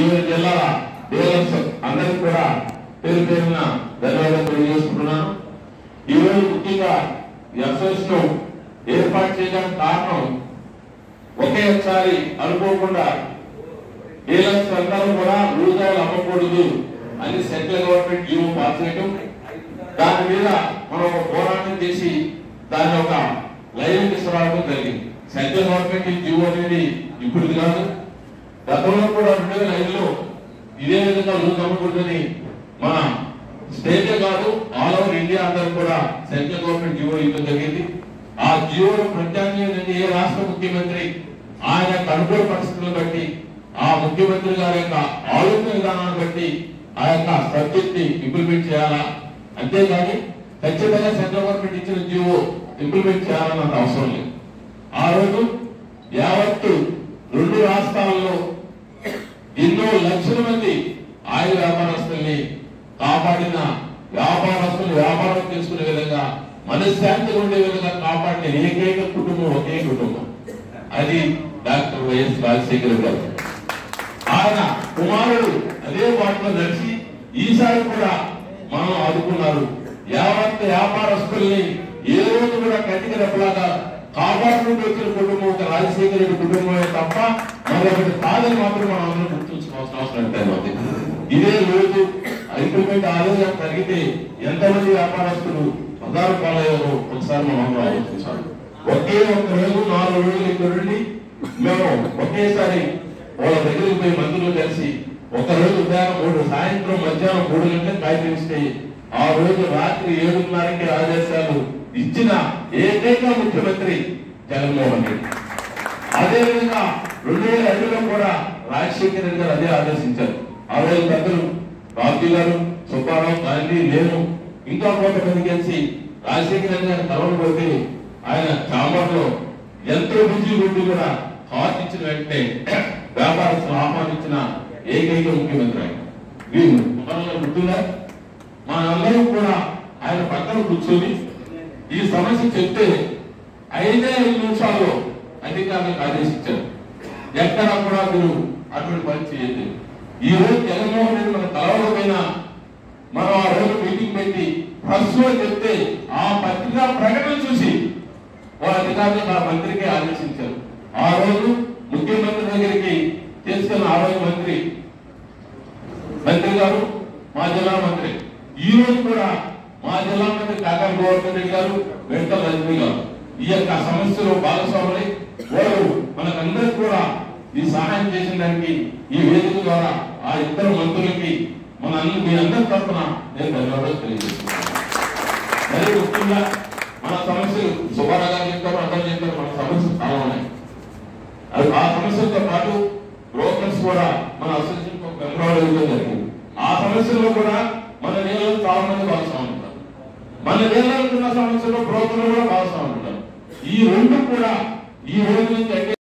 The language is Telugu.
వివిధ జిల్లాల డీలర్స్ అందరికి కూడా పేరు పేరున ధన్యవాదాలు తెలియజేసుకుంటున్నాను ఈ రోజు ముఖ్యంగా ఈ అసోసియేషన్ ఏర్పాటు చేయడానికి కారణం ఒకేసారి అనుకోకుండా డీలర్స్ అందరూ కూడా రూజాలు అమ్మకూడదు అని సెంట్రల్ గవర్నమెంట్ జీవో పాస్ చేయడం దాని మీద మనం ఒక పోరాటం చేసి దాని ఒక లైవ్ తీసుకురావడం జరిగింది సెంట్రల్ గవర్నమెంట్ ఈ జీవో అనేది ఇప్పుడు కాదు గతంలో కూడా రెండు వేల ఐదులో ఇదే విధంగా రూజ్ అమ్మకూడదని మన స్టేటే కాదు ఆల్ ఓవర్ ఇండియా అందరూ కూడా సెంట్రల్ గవర్నమెంట్ జీవో ఇవ్వడం జరిగింది ఆ జీవో ప్రత్యామ్నాయం ఏ రాష్ట్ర ముఖ్యమంత్రి ఆయన యొక్క అనుకూల పరిస్థితులను బట్టి ఆ ముఖ్యమంత్రి గారి యొక్క ఆలోచన విధానాన్ని బట్టి ఆ యొక్క సబ్జెక్ట్ ని ఇంప్లిమెంట్ చేయాలా అంతేగాని ఖచ్చితంగా సెంట్రల్ గవర్నమెంట్ ఇచ్చిన జీవో ఇంప్లిమెంట్ చేయాలన్నంత అవసరం లేదు ఆ రోజు యావత్తు రెండు రాష్ట్రాల్లో ఎన్నో లక్షల మంది ఆయుధ వ్యాపారస్తుల్ని కాపాడిన వ్యాపారస్తులు వ్యాపారం చేసుకునే విధంగా మనశ్శాంతిగా ఉండే విధంగా కాపాడిన ఏకైక కుటుంబం ఒకే కుటుంబం అది డాక్టర్ వైఎస్ రాజశేఖర గారు ఆయన కుమారుడు అదే బాటలో నడిచి ఈసారి కూడా మనం ఆదుకున్నారు యావత్ వ్యాపారస్తుల్ని ఏ రోజు కూడా కట్టికి రెప్పలాగా కాపాడుకుంటూ వచ్చిన కుటుంబం ఒక రాజశేఖర రెడ్డి కుటుంబమే తప్ప మరొకటి కాదని మాత్రం మనం అందరం గుర్తుంచుకోవాల్సిన అవసరం ఎంతైనా ఉంది ఇదే రోజు ఇంప్లిమెంట్ ఆలోచన జరిగితే ఎంతమంది వ్యాపారస్తులు పదారు పాలయ్యారో ఒకసారి మనం అందరం ఆలోచించాలి ఒకే ఒక్క రోజు నాలుగు రోజులు ఇక్కడ నుండి మేము ఒకేసారి వాళ్ళ దగ్గరికి పోయి మందులు కలిసి ఒక రోజు ఉదయం మూడు సాయంత్రం మధ్యాహ్నం మూడు గంటలకు కాయతీస్తే ఆ రోజు రాత్రి ఏడున్నరకి ఆదేశాలు ఇచ్చిన ఏకైక ముఖ్యమంత్రి జగన్మోహన్ రెడ్డి అదే విధంగా రెండు వేల ఐదులో కూడా రాజశేఖర రెడ్డి గారు అదే ఆదేశించారు ఆ రోజు పెద్దలు రాజు గారు సుబ్బారావు గాంధీ నేను ఇంకా కొంతమంది కలిసి రాజశేఖర రెడ్డి గారు తలవలు కొడితే ఆయన చాంబర్లో ఎంతో బిజీ ఉండి కూడా హార్ట్ ఇచ్చిన వెంటనే వ్యాపారస్తులు ఆహ్వానించిన ఏకైక ముఖ్యమంత్రి ఆయన వీరు మనలో గుర్తుందా మనందరం కూడా ఆయన పక్కన కూర్చొని ఈ సమస్య చెప్తే ఐదే ఐదు నిమిషాల్లో అధికారులకు ఆదేశించారు ఎక్కడ కూడా మీరు అటువంటి పని చేయలేదు ఈ రోజు జగన్మోహన్ రెడ్డి మన కలవకపోయినా మనం ఆ రోజు మీటింగ్ పెట్టి ప్రస్తుతం చెప్తే ఆ పత్రికా ప్రకటన చూసి వాళ్ళ అధికారులు ఆ మంత్రికి ఆదేశించారు ఆ రోజు ముఖ్యమంత్రి దగ్గరికి తీసుకున్న ఆ రోజు మంత్రి మంత్రి గారు మా జిల్లా మంత్రి ఈ రోజు కూడా మా జిల్లా మంత్రి కాకా గోవర్ధన్ రెడ్డి గారు వెంటల రజనీ గారు ఈ యొక్క సమస్యలో భాగస్వాములై వారు మనకందరికి కూడా ఈ సహాయం చేసిన దానికి ఈ వేదిక ద్వారా ఆ ఇద్దరు మంత్రులకి మన అన్ని మీ అందరి తరఫున నేను ధన్యవాదాలు తెలియజేస్తున్నాను మరి ముఖ్యంగా మన సమస్యలు సుబ్బారావు గారు చెప్తారు అందరూ చెప్తారు మన సమస్యలు చాలా ఉన్నాయి అది ఆ సమస్యలతో పాటు బ్రోకర్స్ కూడా మన అసోసియేషన్ మెంబర్ ఇవ్వడం జరిగింది ఆ సమస్యల్లో కూడా మన నీళ్ళు చాలా మంది భాగస్వామి ఉంటారు మన నీళ్ళలో ఉన్న సమస్యలో బ్రోకర్లు కూడా భాగస్వామి ఉంటారు ఈ రెండు కూడా ఈ రోజు నుంచి